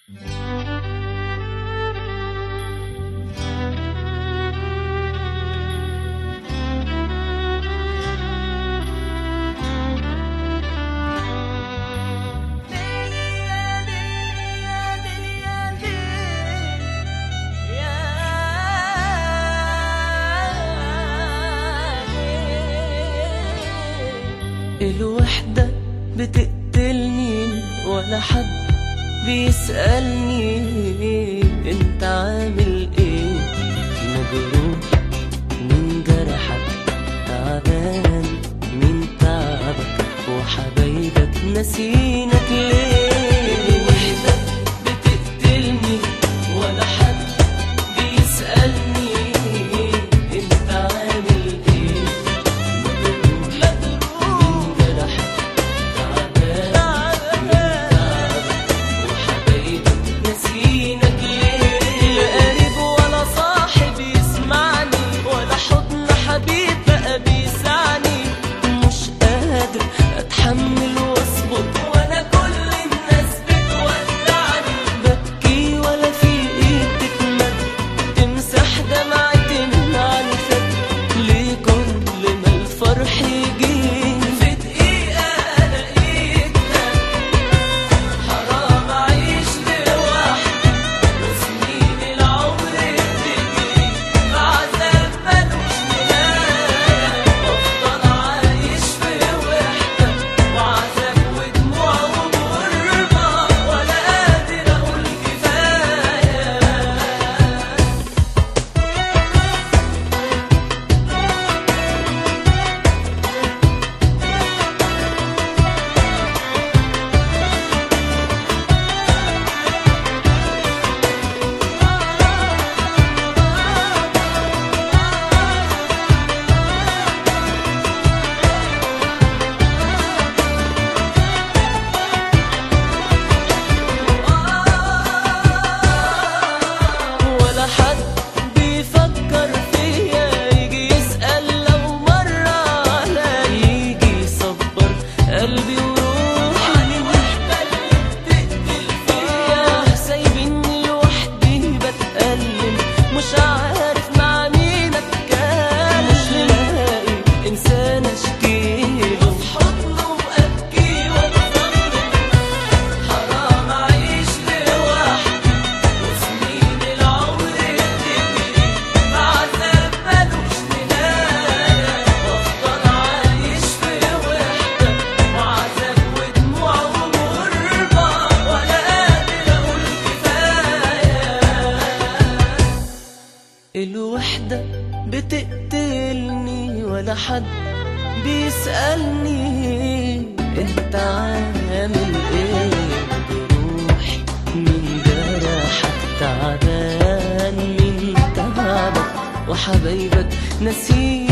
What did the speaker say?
الوحدة بتقتلني ولا حد بيسألني انت عامل ايه مجروح من جرحك تعبان من تعبك وحبايبك ناسينك ليه الوحدة بتقتلني ولا حد بيسألني انت عامل ايه مجروح من جرحك تعبان من تعبك وحبايبك ناسينك ليه لا قريب ولا صاحب يسمعني ولا حضن حبيب بقى بيسعني مش قادر اتحمل واصبر وانا كل الناس بتودعني ببكي ولا في ايد تتمد تمسح دمعتي من على الخد ليه كل ما الفرح يجيني في دقيقة الاقيك حرام اعيش لوحدي وسنين العمر بتجري بعذاب ملوش نهاية وافضل عايش في وحدة وعذاب ودموع وغربة ولا قادر اقول كفاية ولا حد بيفكر فيا يجي يسأل لو مرة لا يجي يصبر قلبي وروحي الوحدة اللي بتقتل فيا سايبيني لوحدي بتألم مش عارف مع مين اتكلم مش لاقي انسان اشكيله في حضنه وابكي واتظلم حرام اعيش لوحدي وسنين العمر بتجري بعذاب ملوش نهاية وافضل عايش في وحدة وعذاب ودموع وغربة ولا قادر اقول كفاية الوحدة بتقتلني ولا حد بيسألني انت عامل ايه بروحي من جرحك تعبان من تعبك وحبايبك نسيت